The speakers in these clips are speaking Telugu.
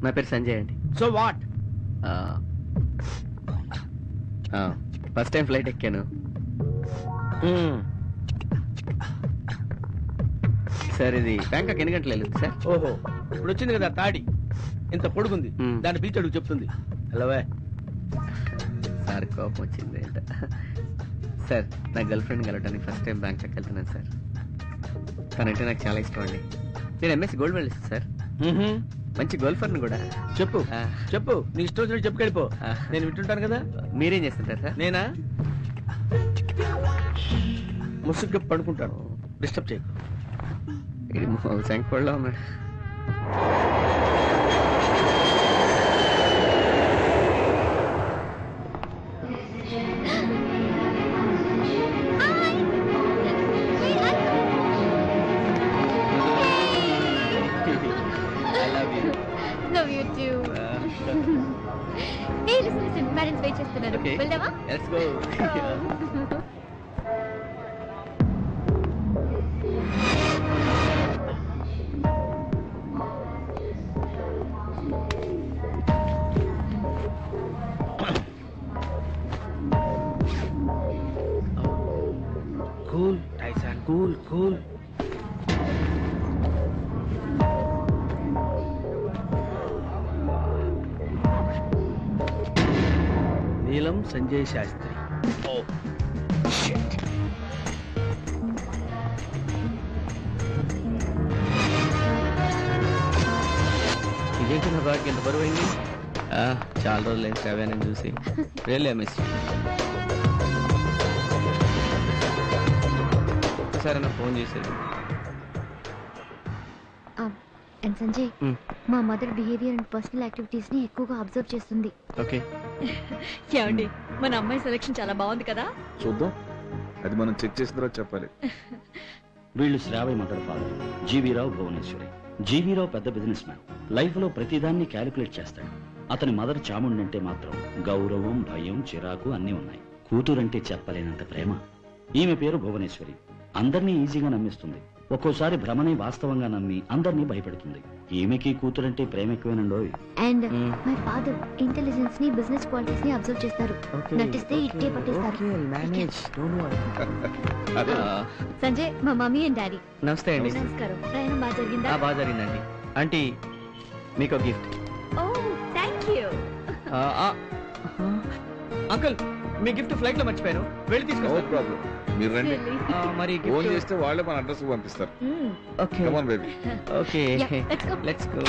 నా పేరు సంజయ్ అండి so what first time flight ఎక్కాను సార్ ఇది బ్యాంకాక్ ఎన్ని గంటలు వెళ్ళింది సార్ ఓహో ఇప్పుడు వచ్చింది కదా తాడి ఇంత పొడుగుంది మ్మ్. దాని బీచ్ అడుగు చెప్తుంది హలోవే సార్ కోపం వచ్చింది ఏంట సార్ నా గర్ల్ ఫ్రెండ్ కలవడానికి ఫస్ట్ టైం బ్యాంకాక్ వెళ్తున్నాను సార్ తనంటే నాకు చాలా ఇష్టం అండి నేను ఎంఎస్సి గోల్డ్ మెడలిస్ట్ సార్ మంచి గోల్ఫర్ని కూడా చెప్పు ఆ. చెప్పు నీ ఇష్టం వచ్చినట్టు చెప్పుకెళ్ళిపో ఆ. నేను వింటుంటాను కదా మీరేం చేస్తుంటారు సార్ నేనా ముసుగ్గా పడుకుంటాను డిస్టర్బ్ చేయకు ఇది శంకుల్లో ఉన్నాడు I love you. Love you too ఏ లిసన్ లిసన్ పేరెంట్స్ వెయిట్ చేస్తున్నారు Okay. వెళ్దామా Let's go. Cool Tyson cool cool Neelam Sanjay Sastry ఓ ఇదేంటి నా బ్యాగ్ ఎంత బరువు అయింది చాలా రోజులు అయింది శ్రావ్య నేను చూసి రియల్లీ మిస్ సరే నా ఫోన్ చేసేది అండ్ సంజయ్ Hmm. మా mother behaviour and personal activities ని ఎక్కువగా అబ్జర్వ్ చేస్తుంది ఓకే ఏమండి మన అమ్మాయి సెలక్షన్ చాలా బాగుంది కదా చూద్దాం అది మనం చెక్ చేసిన తర్వాత చెప్పాలి వీళ్ళు శ్రావయ్య మదర్ ఫాదర్ జీవీరావు భువనేశ్వరి జీవీరావు పెద్ద బిజినెస్ మ్యాన్ లైఫ్ లో ప్రతిదాన్ని క్యాలిక్యులేట్ చేస్తాడు అతని మదర్ చాముండి అంటే మాత్రం గౌరవం భయం చిరాకు అన్నీ ఉన్నాయి కూతురంటే చెప్పలేనంత ప్రేమ ఈమె పేరు భువనేశ్వరి అందరినీ ఈజీగా నమ్మిస్తుంది ఒక్కోసారి భ్రమని వాస్తవంగా నమ్మి అందరినీ భయపెడుతుంది ఈమెకి కూతురంటే ప్రేమ ఎక్కువేనండోయ్ and Hmm. My father intelligence ని బిజినెస్ క్వాలిటీస్ ని అబ్జర్వ్ చేస్తారు నటిస్తే ఇట్టే పట్టేస్తారు అదే సంజయ్ మా మమ్మీ అండ్ డాడీ నమస్తే అండి నమస్కారం ప్రయాణం బాగా జరిగిందా ఆ, బాగా జరిగిందండి ఆంటీ మీకు gift oh thank you uncle మీ గిఫ్ట్ ఫ్లైట్ లో మర్చిపోయారు వెళ్ళి నో తీసుకొస్తాను ప్రాబ్లం మీరు రండి ఆ, మరి ఫోన్ గిఫ్ట్ చేస్తే వాళ్ళే మన అడ్రస్ పంపిస్తారు okay come on baby okay Yeah, let's go. Let's go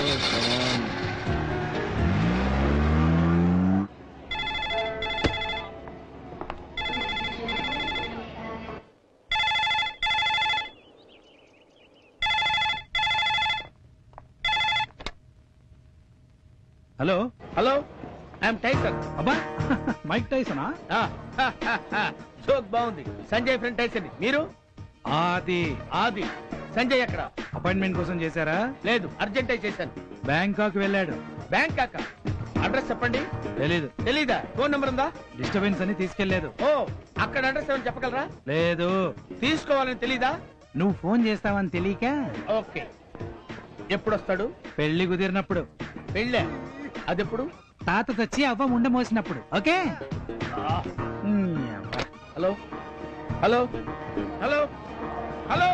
hello hello I'm Tyson అబ్బా మైక్ టైసనా జోక్ బాగుంది సంజయ్ ఫ్రెండ్ టైసన్ మీరు అది ఆది సంజయ్ ఎక్కడ అపాయింట్మెంట్ కోసం చేశారా లేదు అర్జెంట్ అయి చేశాను బ్యాంకాక్ వెళ్ళాడు బ్యాంక్ కాక అడ్రస్ చెప్పండి తెలీదు తెలీదా ఫోన్ నెంబర్ ఉందా డిస్టర్బెన్స్ అని తీసుకెళ్లేదు ఓ అక్కడ అడ్రస్ ఏమైనా చెప్పగలరా లేదు తీసుకోవాలని తెలీదా నువ్వు ఫోన్ చేస్తావని తెలియక ఓకే ఎప్పుడు వస్తాడు పెళ్లి కుదిరినప్పుడు వెళ్ళా అదెప్పుడు తాత తెచ్చి అవ్వ ఉండ మోసినప్పుడు ఓకే ఉమ్, అబ్బా. Hello hello hello hello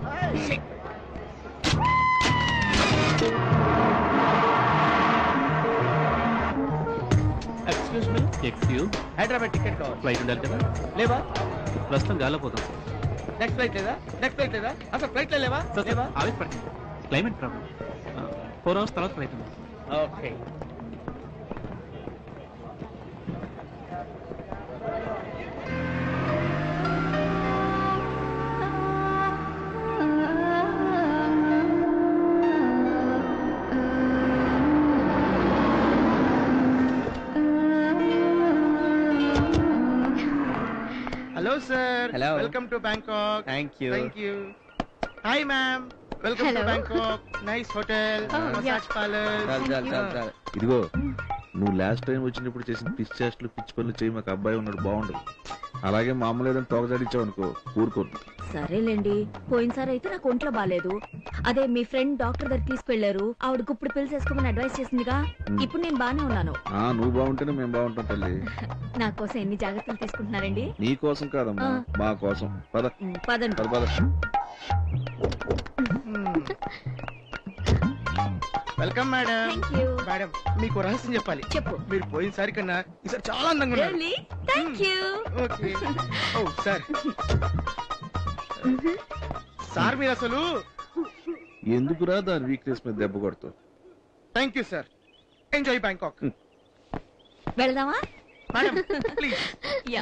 excuse me excuse Hyderabad ticket కావాలి ఫ్లైట్ ఉండాలి కదా లేవా ప్రస్తుతం గాల్లో పోతాం నెక్స్ట్ ఫ్లైట్ లేదా నెక్స్ట్ ఫ్లైట్ లేదా అసలు ఫ్లైట్ లేవా లేవా ఆవేశపడి క్లైమేట్ ప్రాబ్లం ఫోర్ అవర్స్ తర్వాత ఫ్లైట్ ఉంది okay Hello, sir. Hello. Welcome to Bangkok. Thank you Thank you. Hi, ma'am. Welcome Hello. to Bangkok. Nice hotel, Oh, massage yeah. parlor. చాలు చాలు చాలు చాలు ఇదిగో నువ్వు లాస్ట్ టైం వచ్చినప్పుడు చేసిన పిచ్చి చేష్టలు పిచ్చి పనులు చేయి మాకు అబ్బాయి ఉన్నాడు బాగుండదు అలాగే మా అమ్మ లేదని తోకజాడిచ్చావు అనుకో ఊరుకోను సరేలేండి పోయినసారి అయితే నాకు ఒంట్లో బాగాలేదు అదే మీ ఫ్రెండ్ డాక్టర్ దగ్గర తీసుకెళ్లారు ఆవిడ గుప్పుడు పిల్స్ వేసుకోమని అడ్వైస్ చేసిందిగా ఇప్పుడు నేను బానే ఉన్నాను ఆ నువ్వు బాగుంటేనే మేము బాగుంటాం తల్లి నా కోసం ఎన్ని జాగ్రత్తలు తీసుకుంటున్నారండి నీ కోసం కాదమ్మా ఆ. మా కోసం పద ఉమ్, పదండి పద పద welcome madam thank you madam మీకు రహస్యం చెప్పాలి చెప్పు మీరు పోయినసారి కన్నా ఈసారి చాలా అందంగా ఉన్నారు really thank you okay oh sir sir మీరు అసలు ఎందుకురా దాని వీక్నెస్ మీద దెబ్బ కొడతావు thank you sir enjoy Bangkok వెళదామా madam please yeah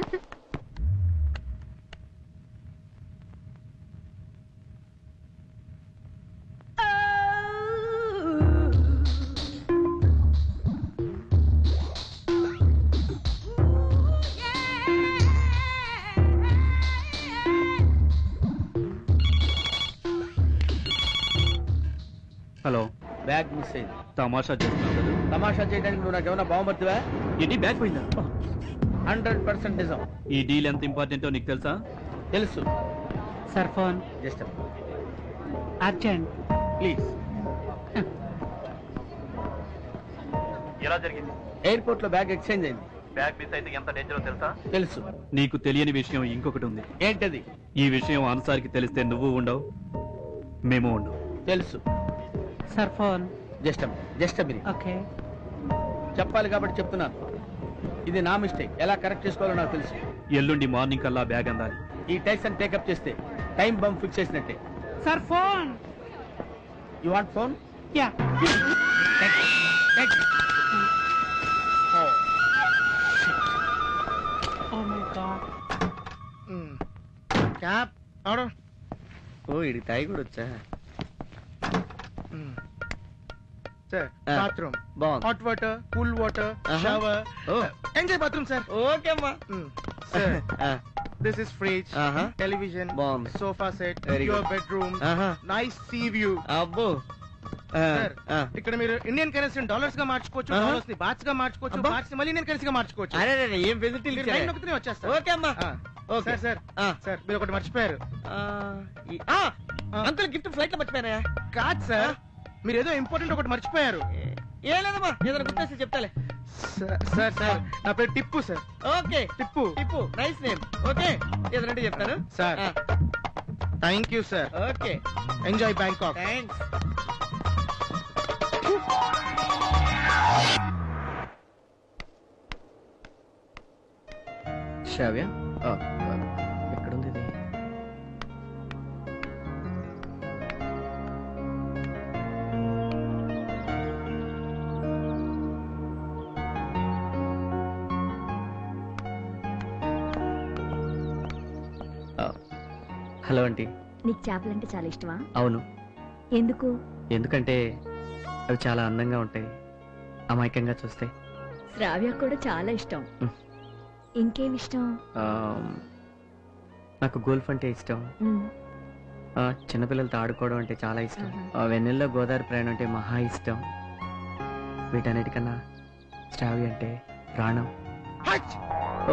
hello bag miss అయింది తమాషా చేస్తున్నావు కదా తమాషా చేయడానికి నువ్వు నాకేమన్నా బాగుమర్తివా ఏంటి బ్యాగ్ పోయిందా హండ్రెడ్ పర్సెంట్ నిజం ఈ డీల్ ఎంత ఇంపార్టెంటో నీకు తెలుసా తెలుసు sir phone just urgent please ఎలా జరిగింది ఎయిర్పోర్ట్ లో బ్యాగ్ ఎక్స్చేంజ్ అయింది బ్యాగ్ మిస్ అయితే ఎంత డేంజరో తెలుసా తెలుసు నీకు తెలియని విషయం ఇంకొకటి ఉంది ఏంటది ఈ విషయం అన్సార్కి తెలిస్తే నువ్వు ఉండవు మేము ఉండవు తెలుసు సార్ ఫోన్ జస్ట్ జస్ట్ మీరు ఓకే చెప్పాలి కాబట్టి చెప్తున్నాను ఇది నా మిస్టేక్ ఎలా కరెక్ట్ చేసుకోవాలో నాకు తెలుసు ఎల్లుండి మార్నింగ్ కల్లా బ్యాగ్ అందాలి ఈ టైసన్ టేకప్ చేస్తే టైం బంప్ ఫిక్స్ చేసినట్టే sir phone you want phone yeah oh my God క్యాప్ ఆర్డర్ ఓ ఇది తాగి కూడా వచ్చా సార్ Ah. బాత్రూమ్ బాగుంది hot water cool water Uh-huh. Shower Oh. Enjoy bathroom sir okay అమ్మా సార్ ఆ, this is fridge Uh-huh. Television బాగుంది sofa set Very your good. Bedroom ఆహా, నైస్ సీ వ్యూ అబ్బో ఆ, సార్ ఆ. ఇక్కడ మీరు ఇండియన్ కరెన్సీ డాలర్స్ గా మార్చుకోవచ్చు Uh-huh. డాలర్స్ ని బాట్స్ గా మార్చుకోవచ్చు అబ్బా. బాట్స్ ని మళ్ళీ ఇండియన్ కరెన్సీ గా మార్చుకోవచ్చు అరే అరే, అరే, ఏం ఫెసిలిటీ మీరు లైన్ నొక్కితేనే వచ్చేస్తారు ఓకే అమ్మా ఆ. ఓకే సార్ సార్ ఆ, సార్ మీరు ఒకటి మర్చిపోయారు ఆ, ఈ- ఆ, అంకుల్ గిఫ్ట్ ఫ్లైట్ లో మర్చిపోయానా కాదు సార్ మీరు ఏదో ఇంపార్టెంట్ ఒకటి మర్చిపోయారు ఏ లేదమ్మా ఏదైనా గుర్తొస్తే చెప్తాలే సార్ సార్ సార్ నా పేరు Tippu sir okay Tippu Tippu nice name okay ఏదైనా చెప్తాను సార్ ఆ, thank you sir okay enjoy Bangkok thanks Shravya ఆ, ఆ, ఎక్కడుంది ఇది ఆ, హలో ఆంటీ నీకు చేపలంటే చాలా ఇష్టమా అవును ఎందుకు ఎందుకంటే అవి చాలా అందంగా ఉంటాయి అమాయకంగా చూస్తే శ్రావ్య కూడా చాలా ఇష్టం మ్. ఇంకేం ఇష్టం ఆమ్, నాకు గోల్ఫ్ అంటే ఇష్టం మ్, ఆ, చిన్నపిల్లలతో ఆడుకోవడం అంటే చాలా ఇష్టం ఆహా. ఆ, వెన్నెల్లో గోదావరి ప్రయాణం అంటే మహా ఇష్టం వీటన్నిటికన్నా స్టావి అంటే ప్రాణం ఓ,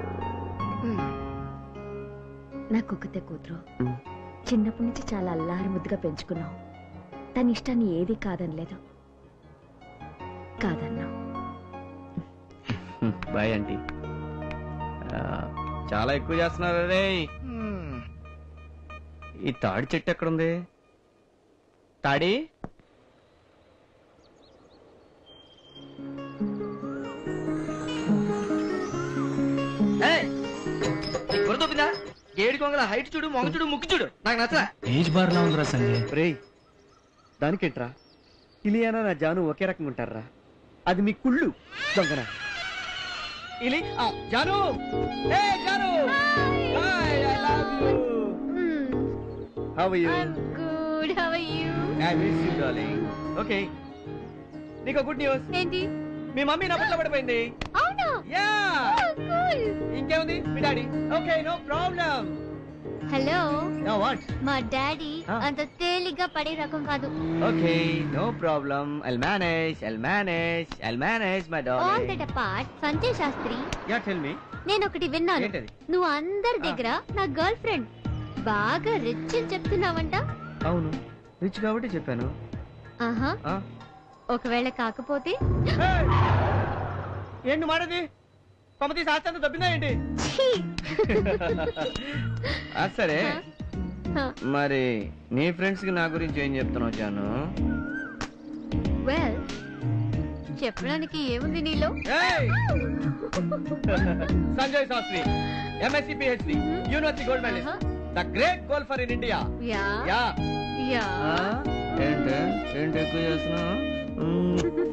నాకు ఒక్కతే కూతురు మ్. చిన్నప్పటి నుంచి చాలా అల్లారి ముద్దుగా పెంచుకున్నావు తన ఇష్టాన్ని ఏది కాదనలేదు కాదన్నా హ్మ్, బాయ్ ఆంటీ ఆ, చాలా ఎక్కువ చేస్తున్నారు రే ఈ తాడి చెట్టు ఎక్కడుంది తాడి గుర్తుందా ఏడు కొంగల హైట్ చూడు మొగ చూడు ముక్కు చూడు నాకు నచ్చలా ఏజ్ బార్ లా ఉందిరా సంజయ్ రే దానికేంట్రా ఇలియానా నా జాను ఒకే రకంగా ఉంటారా అది మీ కుళ్ళు దొంగన ఇలి ఆ, జాను ఏ జాను hi I love you how are you good how are you I miss you darling okay నీకు గుడ్ న్యూస్ ఏంటి మీ మమ్మీ నా పట్ల పడిపోయింది అవునా యా కూల్ ఇంకేముంది మీ daddy okay no problem hello what మా డాడీ Ah. అంత తేలిగ్గా పడే రకం కాదు okay no problem I'll manage I'll manage I'll manage my all that apart Sanjay Shastri yeah tell me నేను ఒకటి విన్నాను ఏంటది? నువ్వు అందరి దగ్గర నా గర్ల్ ఫ్రెండ్ బాగా రిచ్ అని చెప్తున్నావంట అవును రిచ్ కాబట్టి చెప్పాను ఆహా ఆ? ఒకవేళ కాకపోతే ఏంటి మాటది కొమ్మతి శాస్త్రం దొబ్బిందా ఏంటి ఛీ! ఆ, సరే హ, మరి నీ ఫ్రెండ్స్ కి నా గురించి ఏం చెప్తున్నావు జాను వెల్ చెప్పడానికి ఏముంది నీలో Sanjay Shastri MSc PhD university gold medalist the great golfer in India yeah yeah yeah ఏంటి ఏంటి ఎక్కువ చేస్తున్నావు